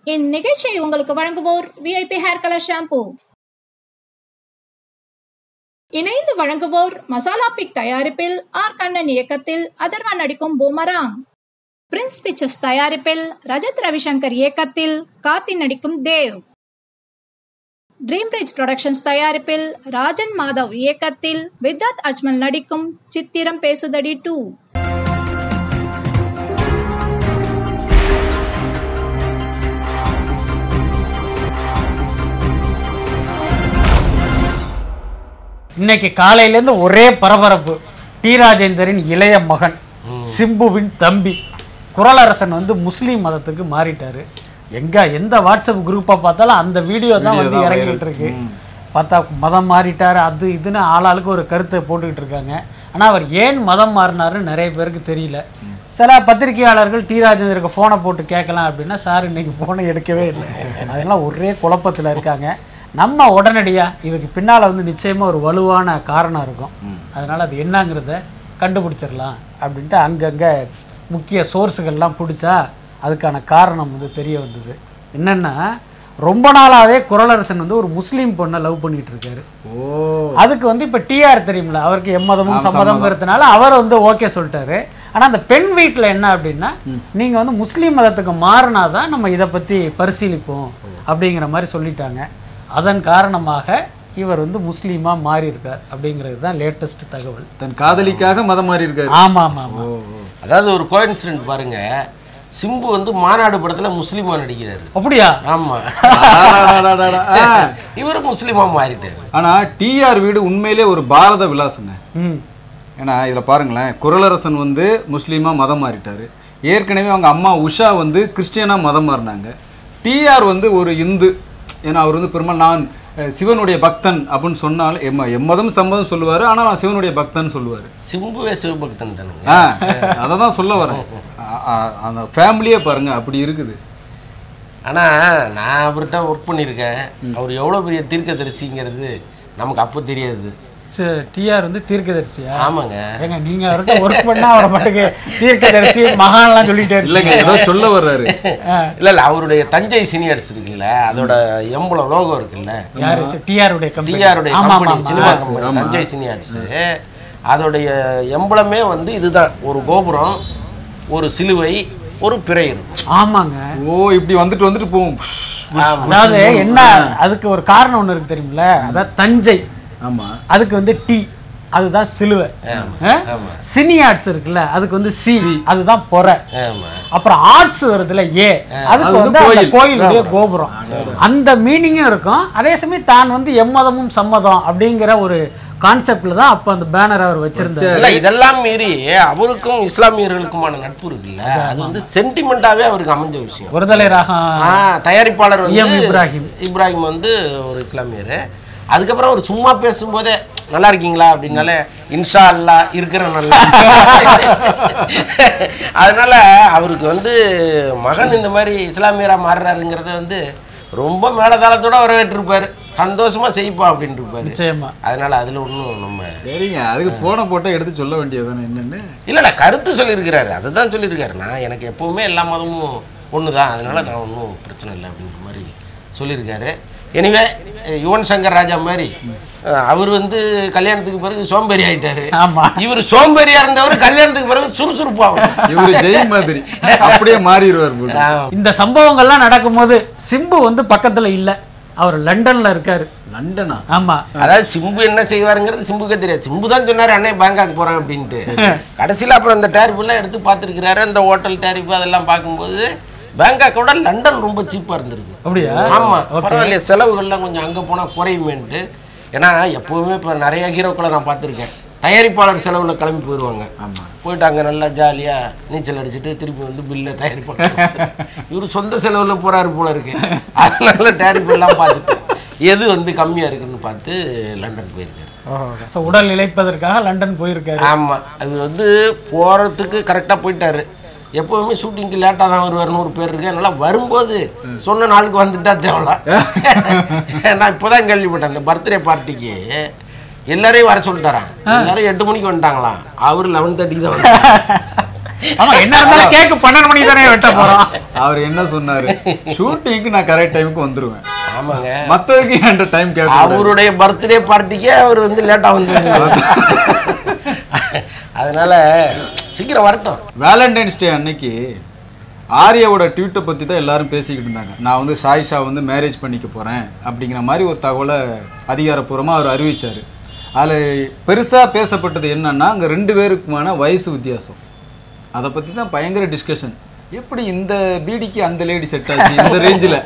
இந்நிகழ்ச்சியை உங்களுக்கு வழங்குவோர் விஐபி ஹேர் கலர் ஷாம்பூ இணைந்து வழங்குவோர் மசாலா பிக் தயாரிப்பில் ஆர் கண்ணன் இயக்கத்தில் அதர்வா நடிக்கும் பூமராங் பிரின்ஸ் பிக்சர்ஸ் தயாரிப்பில் ரஜத் ரவிசங்கர் இயக்கத்தில் கார்த்தி நடிக்கும் தேவ் ட்ரீம் பிரிட்ஜ் புரொடக்ஷன்ஸ் தயாரிப்பில் ராஜன் மாதவ் இயக்கத்தில் வித்தாத் அஜ்மல் நடிக்கும் சித்திரம் பேசுதடி டூ இன்னைக்கு காலையிலேருந்து ஒரே பரபரப்பு டி ராஜேந்தரின் இளைய மகன் சிம்புவின் தம்பி குரலரசன் வந்து முஸ்லீம் மதத்துக்கு மாறிட்டாரு எங்க எந்த வாட்ஸ்அப் குரூப்பை பார்த்தாலும் அந்த வீடியோ தான் வந்து இறங்கிட்டு இருக்கு பார்த்தா மதம் மாறிட்டாரு அது இதுன்னு ஆளாளுக்கு ஒரு கருத்தை போட்டுக்கிட்டு இருக்காங்க ஆனால் அவர் ஏன் மதம் மாறினாருன்னு நிறைய பேருக்கு தெரியல சில பத்திரிகையாளர்கள் டி ராஜேந்தருக்கு ஃபோனை போட்டு கேட்கலாம் அப்படின்னா சார் இன்னைக்கு ஃபோனை எடுக்கவே இல்லை அதெல்லாம் ஒரே குழப்பத்தில் இருக்காங்க நம்ம உடனடியாக இதுக்கு பின்னால் வந்து நிச்சயமாக ஒரு வலுவான காரணம் இருக்கும் அதனால் அது என்னங்கிறத கண்டுபிடிச்சிடலாம் அப்படின்ட்டு அங்கங்கே முக்கிய சோர்ஸுகள்லாம் பிடிச்சா அதுக்கான காரணம் வந்து தெரிய வந்தது என்னென்னா ரொம்ப நாளாகவே குரலரசன் வந்து ஒரு முஸ்லீம் பொண்ணை லவ் பண்ணிட்டு இருக்காரு ஓ அதுக்கு வந்து இப்போ டிஆர் தெரியுமில்ல அவருக்கு எம்மதமும் சம்மதம்ங்கிறதுனால அவர் வந்து ஓகே சொல்லிட்டாரு ஆனால் அந்த பெண் வீட்டில் என்ன அப்படின்னா நீங்கள் வந்து முஸ்லீம் மதத்துக்கு மாறினா தான் நம்ம இதை பற்றி பரிசீலிப்போம் அப்படிங்கிற மாதிரி சொல்லிட்டாங்க அதன் காரணமாக இவர் வந்து முஸ்லீமாக மாறி இருக்கார் அப்படிங்கிறது தான் லேட்டஸ்ட் தகவல் தன் காதலிக்காக மதம் மாறி இருக்காரு ஆமாம் ஆமாம் ஆமாம் அதாவது ஒரு கோயின்சிடென்ட் பாருங்க சிம்பு வந்து மாநாடு படத்துல முஸ்லீமா நடிக்கிறாரு அப்படியா ஆமா அடாடாடாடாடா. ஆ. இவரு முஸ்லீமா மாறிட்டாரு ஆனா டிஆர் வீடு உண்மையிலே ஒரு பாரத விலாசுங்க ம் ஏன்னா இதுல பாருங்களேன் குரலரசன் வந்து முஸ்லீமா மதம் மாறிட்டாரு ஏற்கனவே அவங்க அம்மா உஷா வந்து கிறிஸ்டியனா மதம் மாறினாங்க டிஆர் வந்து ஒரு இந்து ஏன்னா அவர் வந்து பெரும்பாலும் நான் அஹ், சிவனுடைய பக்தன் அப்படின்னு சொன்னாலும் எம்ம எம்மதம் சம்மதம் சொல்லுவாரு ஆனா நான் சிவனுடைய பக்தன் சொல்லுவாரு சிம்புவே சிவபக்தன் தானுங்க ஆ அதை தான் சொல்ல வரேன் அ- அ- அந்த ஃபேமிலியே பாருங்க அப்படி இருக்குது ஆனா நான் அவர்கிட்ட ஒர்க் பண்ணியிருக்கேன் அவர் எவ்வளவு பெரிய தீர்க்கதரிசிங்கிறது நமக்கு அப்போ தெரியாது டிஆர் வந்து தீர்க்கதரிசியா ஆமாங்க ஏங்க நீங்க அவர்கிட்ட ஒர்க் பண்ணா அவரை பாட்டுக்கு தீர்க்கதரிசி மகான்லாம் சொல்லிட்டே இல்லைங்க இருக்கீங்க ஏதோ சொல்ல வர்றாரு இல்ல இல்ல அவருடைய தஞ்சை சீனியர்ஸ் இருக்குல்ல அதோட எம்பளம் லோகோ இருக்குல்ல யாரு டிஆர் உடைய கம்பெனி டிஆருடைய ஆமா கம்பெனி ஆமா சினிமா கம்பெனி தஞ்சை சீனியர்ஸ் அதோடைய எம்பளமே வந்து இதுதான் ஒரு கோபுரம் ஒரு சிலுவை ஒரு பிறை இருக்கும் ஆமாங்க ஓ இப்படி வந்துட்டு வந்துட்டு போவோம் அதாவது என்ன அதுக்கு ஒரு காரணம் ஒண்ணு இருக்கு தெரியுமில்ல அதாவது தஞ்சை ஆமா அதுக்கு வந்து டி அதுதான் சிலுவை சினி ஆர்ட்ஸ் இருக்குல்ல அதுக்கு வந்து சி அதுதான் பொறை ஆமா அப்புறம் ஆர்ட்ஸ் வருதுல ஏ அதுக்கு வந்து அந்த கோயிலுடைய கோபுரம் அந்த மீனிங்கும் இருக்கும் அதே சமயம் தான் வந்து எம்மதமும் சம்மதம் அப்படிங்கிற ஒரு கான்செப்ட்ல தான் அப்ப அந்த பேனர் அவர் வச்சிருந்தாரு இல்ல இதெல்லாம் மீறி அவருக்கும் இஸ்லாமியர்களுக்குமான நட்பு இருக்குல்ல அது வந்து சென்டிமெண்டாவே அவருக்கு அமைஞ்ச விஷயம் ஒருதலை ராகம் ஆ, தயாரிப்பாளர் வந்து எம் இப்ராஹிம். இப்ராஹிம் வந்து ஒரு இஸ்லாமியர் அதுக்கப்புறம் அவர் சும்மா பேசும்போதே நல்லா இருக்கீங்களா அப்படின்னாலே இன்ஷா அல்லா இருக்கிற நல்லா அதனால அவருக்கு வந்து மகன் இந்த மாதிரி இஸ்லாமியரா மாறுறாருங்கிறத வந்து ரொம்ப மேலதாளத்தோட வரவேற்றிருப்பாரு சந்தோஷமா செய்ப்பா அப்படின்னு இருப்பாரு நிச்சயமா அதனால அதுல ஒன்றும் நம்ம சரிங்க அதுக்கு போனை போட்டால் எடுத்து சொல்ல வேண்டியதுதானே என்னன்னு இல்ல இல்ல கருத்து சொல்லியிருக்கிறாரு அதுதான் சொல்லியிருக்காரு நான் எனக்கு எப்பவுமே எல்லா மதமும் ஒன்று தான் அதனால நான் ஒன்றும் பிரச்சனை இல்லை அப்படிங்கிற மாதிரி சொல்லியிருக்காரு எனிவே யுவன் சங்கர் ராஜா மாதிரி அஹ், அவர் வந்து கல்யாணத்துக்கு பிறகு சோம்பேறி ஆயிட்டாரு ஆமா இவர் சோம்பேறியா இருந்தவர் கல்யாணத்துக்கு பிறகு சுறுசுறுப்பாகும் இவரு ஜெய் மாதிரி அப்படியே மாறிடுவார் போல இந்த சம்பவங்கள்லாம் நடக்கும்போது சிம்பு வந்து பக்கத்துல இல்ல அவர் லண்டன்ல இருக்காரு லண்டனா ஆமா அதாவது சிம்பு என்ன செய்வாருங்கிறது சிம்புக்கே தெரியாது சிம்பு தான் சொன்னாரு அண்ணே பேங்காக் போறேன் அப்படின்ட்டு கடைசியில் அப்புறம் அந்த டேரிஃப் எல்லாம் எடுத்து பார்த்துருக்கிறாரு அந்த ஹோட்டல் டேரிஃப் அதெல்லாம் பார்க்கும்போது பேங்காக்கோட லண்டன் ரொம்ப சீப்பா இருந்திருக்கு அப்படியா ஆமா பரவாயில்லைய செலவுகள்லாம் கொஞ்சம் அங்க போனா குறையுமேன்ட்டு ஏன்னா எப்பவுமே இப்போ நிறைய ஹீரோக்களை நான் பார்த்துருக்கேன் தயாரிப்பாளர் செலவுல கிளம்பி போயிடுவாங்க போயிட்டு அங்க நல்லா ஜாலியா நீச்சல் அடிச்சுட்டு திருப்பி வந்து பில்லை தயாரிப்பாளர் இவர் சொந்த செலவுல போறாரு போல இருக்கு அதனால டேரிஃப் எல்லாம் பார்த்துட்டு எது வந்து கம்மியா இருக்குன்னு பார்த்து லண்டன் போயிருக்காரு ஸோ உடல் இழைப்பதற்காக லண்டன் போயிருக்காரு ஆமா அவர் வந்து போறதுக்கு கரெக்டா போயிட்டாரு எப்பவுமே ஷூட்டிங்க்கு லேட்டாக தான் வருவார் நூறு பேர் இருக்கு அதனால வரும்போது சொன்ன நாளுக்கு வந்துட்டா தேவல நான் இப்போதான் கேள்விப்பட்டேன் அந்த பர்த்டே பார்ட்டிக்கு எல்லாரையும் வர சொல்லிட்டாராம் எல்லாரும் எட்டு மணிக்கு வந்துட்டாங்களாம் அவர் லெவன் தேர்ட்டிக்கு தான் வந்தாரு. ஆமா என்ன இருந்தாலும் கேக்கு பன்னெண்டு மணிக்கு தானே வெட்ட போறோம் அவர் என்ன சொன்னாரு ஷூட்டிங்க்கு நான் கரெக்ட் டைமுக்கு வந்துருவேன் ஆமாங்க மத்ததுக்கு என்கிட்ட டைம் கேட்க அவருடைய பர்த்டே பார்ட்டிக்கே அவர் வந்து லேட்டா வந்து அதனால சீக்கிரம் வரட்டும் வேலண்டைன்ஸ் டே அன்னைக்கு ஆர்யாவோட ட்வீட்டை பற்றி தான் எல்லாரும் பேசிக்கிட்டு இருந்தாங்க நான் வந்து சாயிஷா வந்து மேரேஜ் பண்ணிக்க போகிறேன் அப்படிங்கிற மாதிரி ஒரு தகவலை அதிகாரப்பூர்வமாக அவர் அறிவிச்சார் அதில் பெருசாக பேசப்பட்டது என்னன்னா அங்கே ரெண்டு பேருக்குமான வயசு வித்தியாசம் அதை பற்றி தான் பயங்கர டிஸ்கஷன் எப்படி இந்த பீடிக்கு அந்த லேடி செட் ஆச்சு இந்த ரேஞ்சில்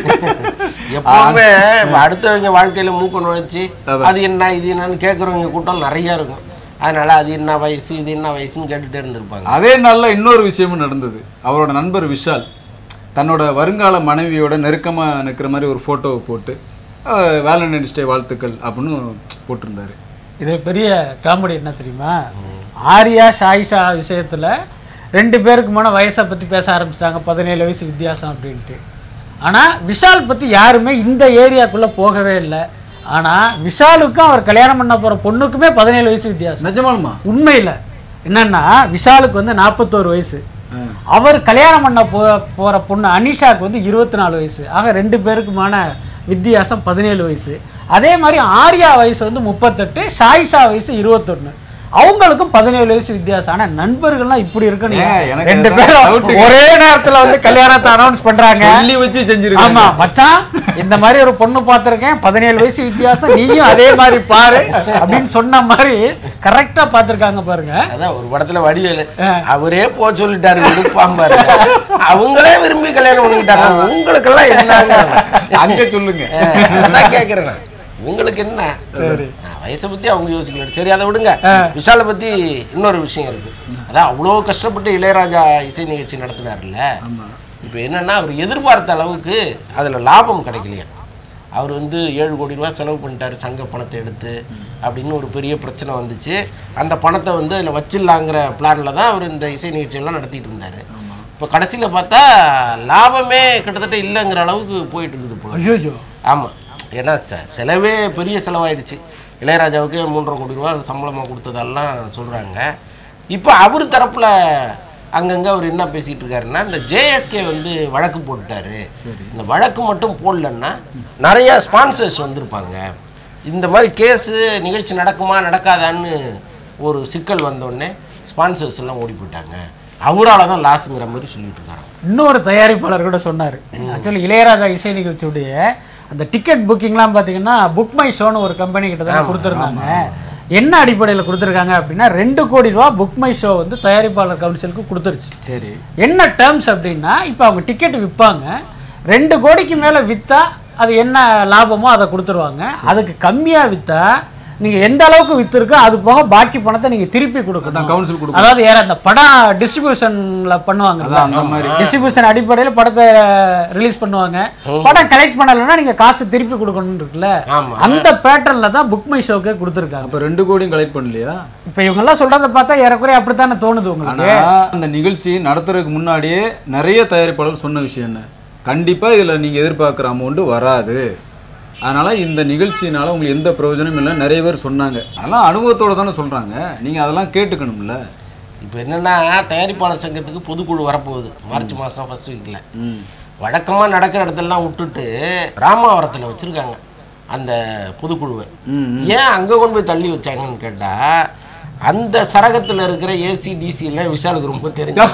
எப்பவுமே அடுத்தவங்க வாழ்க்கையில மூக்க நுழைச்சு அது என்ன இது என்னன்னு கேட்குறவங்க கூட்டம் நிறைய இருக்கும் அதனால அது என்ன வயசு இது என்ன வயசுன்னு கேட்டுட்டே இருந்திருப்பாங்க அதே நாளில் இன்னொரு விஷயமும் நடந்தது அவரோட நண்பர் விஷால் தன்னோட வருங்கால மனைவியோட நெருக்கமாக நிற்கிற மாதிரி ஒரு ஃபோட்டோவை போட்டு வேலண்டைன்ஸ் டே வாழ்த்துக்கள் அப்படின்னு போட்டிருந்தாரு இது பெரிய காமெடி என்ன தெரியுமா ஆர்யா ஷாயிஷா விஷயத்துல ரெண்டு பேருக்குமான வயசை பத்தி பேச ஆரம்பிச்சிட்டாங்க பதினேழு வயசு வித்தியாசம் அப்படின்ட்டு ஆனா விஷால் பத்தி யாருமே இந்த ஏரியாக்குள்ள போகவே இல்லை ஆனா விஷாலுக்கும் அவர் கல்யாணம் பண்ண போற பொண்ணுக்குமே பதினேழு வயசு வித்தியாசம் நிஜமாலுமா உண்மையில என்னன்னா விஷாலுக்கு வந்து நாற்பத்தோரு வயசு அவர் கல்யாணம் பண்ண போ போற பொண்ணு அனிஷாக்கு வந்து இருபத்தி நாலு வயசு ஆக ரெண்டு பேருக்குமான வித்தியாசம் பதினேழு வயசு அதே மாதிரி ஆர்யா வயசு வந்து முப்பத்தெட்டு ஷாயிஷா வயசு இருபத்தொன்னு அவங்களுக்கும் பதினேழு வயசு வித்தியாசம் ஆனா நண்பர்கள்லாம் இப்படி இருக்கணும் ஏன், எனக்கு ரெண்டு அதான் பேரும் doubt. ஒரே நேரத்துல வந்து கல்யாணத்தை அனௌன்ஸ் பண்றாங்க சொல்லி வச்சு செஞ்சிருக்காங்க ஆமா மச்சான் இந்த மாதிரி ஒரு பொண்ணு பார்த்திருக்கேன் பதினேழு வயசு வித்தியாசம் நீயும் அதே மாதிரி பாரு அப்படின்னு சொன்ன மாதிரி கரெக்டா பார்த்திருக்காங்க பாருங்க அதான் ஒரு படத்துல வடிவேலு அவரே போ சொல்லிட்டாரு விடுப்பாம் பாருங்க அவங்களே விரும்பி கல்யாணம் பண்ணிக்கிட்டாங்க உங்களுக்கெல்லாம் என்னங்க அங்க சொல்லுங்க அதான் கேட்குறேன் நான். உங்களுக்கு என்ன நான் வயசை பத்தி அவங்க யோசிக்கல சரி அதை விடுங்க விஷாலை பத்தி இன்னொரு விஷயம் இருக்கு அதான் அவ்வளோ கஷ்டப்பட்டு இளையராஜா இசை நிகழ்ச்சி நடத்தினார்ல இப்போ என்னன்னா அவர் எதிர்பார்த்த அளவுக்கு அதுல லாபம் கிடைக்கலையா அவர் வந்து ஏழு கோடி ரூபாய் செலவு பண்ணிட்டாரு சங்க பணத்தை எடுத்து அப்படின்னு ஒரு பெரிய பிரச்சனை வந்துச்சு அந்த பணத்தை வந்து அதில் வச்சிடலாங்கிற பிளானில் தான் அவர் இந்த இசை நிகழ்ச்சியெல்லாம் நடத்திட்டு இருந்தார் இப்போ கடைசியில் பார்த்தா லாபமே கிட்டத்தட்ட இல்லைங்கிற அளவுக்கு போயிட்டு இருக்குது போல ஐயோ ஆமாம் ஏன்னா செ- செலவே பெரிய செலவாயிடுச்சு இளையராஜாவுக்கு மூன்றரை கோடி ரூபா சம்பளமாக கொடுத்ததெல்லாம் சொல்கிறாங்க இப்போ அவர் தரப்பில் அங்கங்கே அவர் என்ன பேசிகிட்டு இருக்காருன்னா இந்த ஜேஎஸ்கே வந்து வழக்கு போட்டுட்டாரு இந்த வழக்கு மட்டும் போடலன்னா நிறைய ஸ்பான்சர்ஸ் வந்திருப்பாங்க இந்த மாதிரி கேஸு நிகழ்ச்சி நடக்குமா நடக்காதான்னு ஒரு சிக்கல் வந்தோடனே ஸ்பான்சர்ஸ் எல்லாம் ஓடி போயிட்டாங்க அவரால் தான் லாஸுங்கிற மாதிரி சொல்லிட்டு இருக்காங்க இன்னொரு தயாரிப்பாளர் கூட சொன்னார் ஆக்சுவலி இளையராஜா இசை நிகழ்ச்சியுடைய அந்த டிக்கெட் புக்கிங்லாம் பார்த்தீங்கன்னா புக் மை ஷோன்னு ஒரு கம்பெனி கிட்ட தான் கொடுத்துருந்தாங்க என்ன அடிப்படையில் கொடுத்துருக்காங்க அப்படின்னா ரெண்டு கோடி ரூபா புக் மை ஷோ வந்து தயாரிப்பாளர் கவுன்சிலுக்கு கொடுத்துருச்சு சரி என்ன டேர்ம்ஸ் அப்படின்னா இப்போ அவங்க டிக்கெட் விற்பாங்க ரெண்டு கோடிக்கு மேலே விற்றா அது என்ன லாபமோ அதை கொடுத்துருவாங்க அதுக்கு கம்மியாக விற்றா நீங்கள் எந்த அளவுக்கு விற்றுருக்கோ அது போக பாக்கி பணத்தை நீங்கள் திருப்பி கொடுக்கணும் அதான் கவுன்சில் கொடுக்கும் அதாவது ஏற அந்த படம் டிஸ்ட்ரிபியூஷன்ல பண்ணுவாங்க அதான் அந்த மாதிரி டிஸ்ட்ரிபியூஷன் அடிப்படையில் படத்தை ரிலீஸ் பண்ணுவாங்க படம் கலெக்ட் பண்ணலைன்னா நீங்க காசு திருப்பி கொடுக்கணும் இருக்குல்ல ஆமா. அந்த பேட்டர்ன்ல தான் புக் மை ஷோக்கே கொடுத்துருக்காங்க அப்ப ரெண்டு கோடியும் கலெக்ட் பண்ணலையா இப்போ இவங்கெல்லாம் சொல்றத பார்த்தா ஏறக்குறைய அப்படித்தானே தோணுது உங்களுக்கு ஆனா அந்த நிகழ்ச்சி நடத்துறதுக்கு முன்னாடியே நிறைய தயாரிப்பாளர் சொன்ன விஷயம் என்ன கண்டிப்பா இதுல நீங்க எதிர்பார்க்குற அமௌண்ட் வராது அதனால இந்த நிகழ்ச்சினால உங்களுக்கு எந்த பிரயோஜனமும் இல்லை நிறைய பேர் சொன்னாங்க அதெல்லாம் அனுபவத்தோட தானே சொல்றாங்க நீங்க அதெல்லாம் கேட்டுக்கணும்ல இப்போ என்னன்னா தயாரிப்பாளர் சங்கத்துக்கு பொதுக்குழு வரப்போகுது மார்ச் மாதம் ஃபர்ஸ்ட் வீக்கில் ம் வழக்கமாக நடக்கிற இடத்தெல்லாம் விட்டுட்டு ராமாவரத்தில் வச்சுருக்காங்க அந்த பொதுக்குழுவை ஏன் அங்கே கொண்டு போய் தள்ளி வச்சாங்கன்னு கேட்டால் அந்த சரகத்தில் இருக்கிற ஏசி டிசி எல்லாம் விஷாலுக்கு ரொம்ப தெரிஞ்சு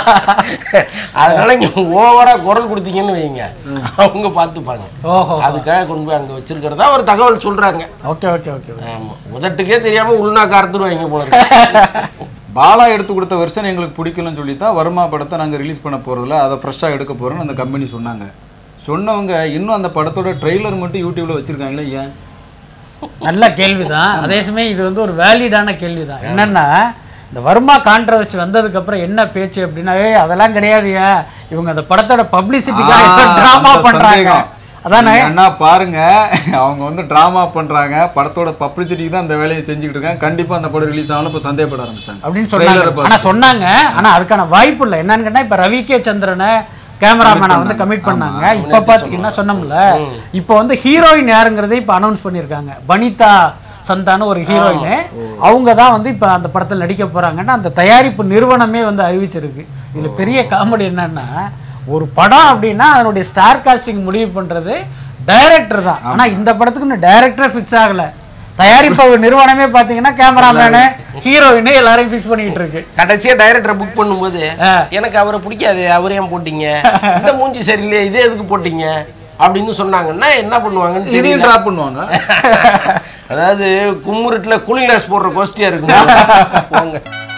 அதனால இங்கே ஓவராக குரல் கொடுத்தீங்கன்னு வைங்க அவங்க பார்த்துப்பாங்க ஓஹோ அதுக்காக கொண்டு போய் அங்கே வச்சிருக்கிறதா ஒரு தகவல் சொல்கிறாங்க ஓகே ஓகே ஓகே ஆமாம் உதட்டுக்கே தெரியாமல் உள்நாக்கு அறுத்துருவாங்க போல இருக்கு பாலா எடுத்து கொடுத்த வெர்ஷன் எங்களுக்கு பிடிக்கலன்னு சொல்லி தான் வர்மா படத்தை நாங்கள் ரிலீஸ் பண்ண போகிறதில்ல அதை ஃப்ரெஷ்ஷாக எடுக்க போகிறோம்னு அந்த கம்பெனி சொன்னாங்க சொன்னவங்க இன்னும் அந்த படத்தோட ட்ரெய்லர் மட்டும் யூடியூப்ல வச்சிருக்காங்களே ஏன் நல்ல கேள்விதான் அதே சமயம் இது வந்து ஒரு வேலிடான கேள்விதான் என்னன்னா இந்த வர்மா கான்ட்ரவர்சி வந்ததுக்கு அப்புறம் என்ன பேச்சு அப்படின்னா ஏய் அதெல்லாம் கிடையாதுயா இவங்க அந்த படத்தோட பப்ளிசிட்டிக்காக ஆ, டிராமா அந்த பண்றாங்க சந்தேகம். அதானே நீங்க அண்ணா பாருங்க அவங்க வந்து டிராமா பண்றாங்க படத்தோட பப்ளிசிட்டிக்கு தான் அந்த வேலையை செஞ்சுக்கிட்டு இருக்காங்க கண்டிப்பா அந்த படம் ரிலீஸ் ஆனாலும் இப்போ சந்தேகப்பட ஆரம்பிச்சிட்டாங்க அப்படின்னு Trailer-அ சொன்னாங்க பார்த்து. ஆனா சொன்னாங்க ஆனா அதுக்கான வாய்ப்பு இல்லை என்னன்னு கேட்டா இப்ப ரவி கே சந்திரனை கேமராமேனை வந்து கமிட் பண்ணாங்க இப்ப பாத்தீங்கன்னா சொன்னோம்ல இப்ப வந்து ஹீரோயின் யாருங்கிறதை இப்ப அனௌன்ஸ் பண்ணிருக்காங்க பனிதா சந்தான ஒரு ஹீரோயின் அவங்க தான் வந்து இப்போ அந்த படத்தில் நடிக்க போறாங்கன்னா அந்த தயாரிப்பு நிறுவனமே வந்து அறிவிச்சிருக்கு இதுல பெரிய காமெடி என்னன்னா ஒரு படம் அப்படின்னா அதனுடைய ஸ்டார் காஸ்டிங் முடிவு பண்றது டைரக்டர் தான் ஆனா இந்த படத்துக்கு இன்னும் டைரக்டர் ஃபிக்ஸ் ஆகல தயாரிப்பு நிறுவனமே பாத்தீங்கன்னா கேமராமேனு ஹீரோயின் எல்லாரையும் ஃபிக்ஸ் பண்ணிட்டு இருக்கு கடைசியா டைரக்டரை புக் பண்ணும்போது எனக்கு அவரை பிடிக்காது அவரே ஏன் போட்டீங்க இந்த மூஞ்சி சரியில்லையே இதே எதுக்கு போட்டீங்க அப்படின்னு சொன்னாங்கன்னா என்ன பண்ணுவாங்கன்னு இதையும் தெரியல ட்ராப் பண்ணுவாங்க அதாவது கும்முருட்டுல கூலிங் கிளாஸ் போடுற கோஷ்டியா இருக்கு போங்க